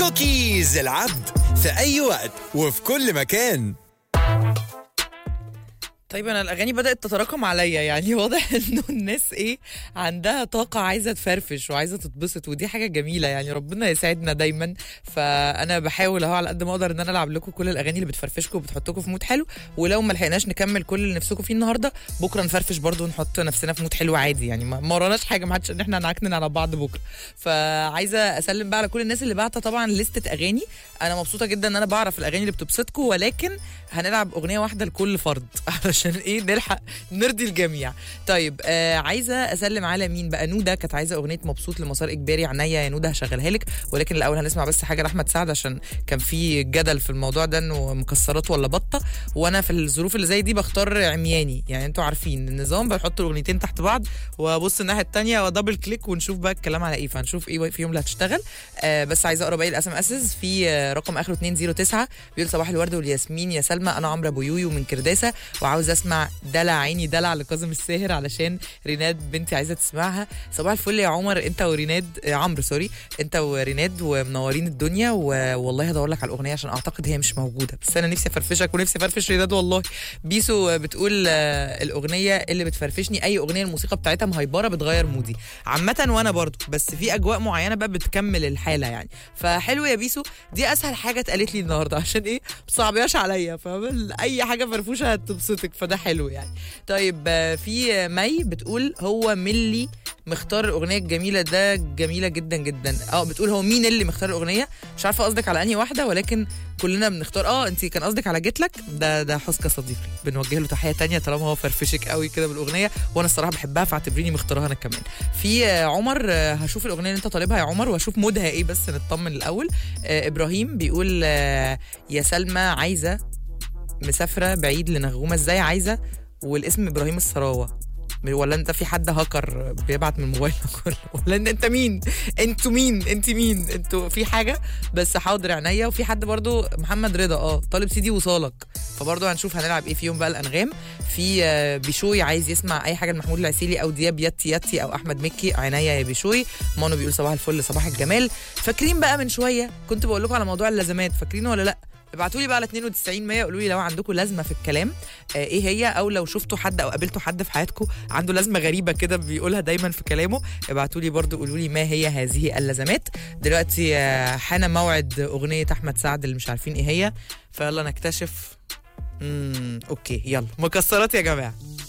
كوكيز العبد في أي وقت وفي كل مكان طيب انا الاغاني بدات تتراكم عليا يعني واضح انه الناس ايه عندها طاقه عايزه تفرفش وعايزه تتبسط ودي حاجه جميله يعني ربنا يسعدنا دايما فانا بحاول اهو على قد ما اقدر ان انا العب لكم كل الاغاني اللي بتفرفشكم وبتحطكم في مود حلو ولو ما لحقناش نكمل كل اللي نفسكم فيه النهارده بكره نفرفش برضو ونحط نفسنا في مود حلو عادي يعني ما ما وراناش حاجه ما حدش ان احنا نعكنن على بعض بكره فعايزه اسلم بقى على كل الناس اللي بعتها طبعا لستة اغاني انا مبسوطه جدا ان انا بعرف الاغاني اللي بتبسطكم ولكن هنلعب اغنيه واحده لكل فرد علشان ايه نلحق نرضي الجميع طيب آه عايزه اسلم على مين بقى نوده كانت عايزه اغنيه مبسوط لمسار اجباري عينيا يا نوده هشغلها لك ولكن الاول هنسمع بس حاجه لاحمد سعد عشان كان في جدل في الموضوع ده انه مكسرات ولا بطه وانا في الظروف اللي زي دي بختار عمياني يعني انتوا عارفين النظام بحط الاغنيتين تحت بعض وابص الناحيه الثانيه ودبل كليك ونشوف بقى الكلام على ايه فهنشوف ايه فيهم اللي هتشتغل آه بس عايزه اقرا باقي الاس ام اسز في آه رقم اخره 209 بيقول صباح الورد والياسمين يا سلمى انا عمرو ابو يويو من كرداسه وعاوز اسمع دلع عيني دلع لكاظم الساهر علشان ريناد بنتي عايزه تسمعها صباح الفل يا عمر انت وريناد آه عمرو سوري انت وريناد ومنورين الدنيا والله هدور لك على الاغنيه عشان اعتقد هي مش موجوده بس انا نفسي افرفشك ونفسي افرفش ريناد والله بيسو بتقول آه الاغنيه اللي بتفرفشني اي اغنيه الموسيقى بتاعتها مهيبره بتغير مودي عامه وانا برضو بس في اجواء معينه بقى بتكمل الحاله يعني فحلو يا بيسو دي اسهل حاجه اتقالت لي النهارده عشان ايه ما تصعبيهاش عليا فاهم اي حاجه فرفوشه هتبسطك فده حلو يعني طيب آه، في مي بتقول هو ملي مختار الاغنيه الجميله ده جميله جدا جدا اه بتقول هو مين اللي مختار الاغنيه مش عارفه قصدك على انهي واحده ولكن كلنا بنختار اه انت كان قصدك على جيت لك ده ده حسكه صديقي بنوجه له تحيه تانية طالما هو فرفشك قوي كده بالاغنيه وانا الصراحه بحبها فاعتبريني مختارها انا كمان في آه، عمر آه، هشوف الاغنيه اللي انت طالبها يا عمر واشوف مودها ايه بس نطمن الاول آه، ابراهيم بيقول آه، يا سلمى عايزه مسافره بعيد لنغومه ازاي عايزه والاسم ابراهيم السراوه ولا انت في حد هاكر بيبعت من موبايلك ولا ولا انت انت مين انتوا مين انت مين انتوا في حاجه بس حاضر عينيا وفي حد برضو محمد رضا اه طالب سيدي وصالك فبرضو هنشوف هنلعب ايه فيهم بقى الانغام في آه، بيشوي عايز يسمع اي حاجه لمحمود العسيلي او دياب يتي يتي او احمد مكي عينيا يا بيشوي مانو بيقول صباح الفل صباح الجمال فاكرين بقى من شويه كنت بقول لكم على موضوع اللازمات فاكرينه ولا لا ابعتوا لي بقى على 92 100 قولوا لي لو عندكم لازمه في الكلام آه ايه هي او لو شفتوا حد او قابلتوا حد في حياتكم عنده لازمه غريبه كده بيقولها دايما في كلامه ابعتوا لي برضو قولوا لي ما هي هذه اللازمات دلوقتي آه حان موعد اغنيه احمد سعد اللي مش عارفين ايه هي فيلا نكتشف امم اوكي يلا مكسرات يا جماعه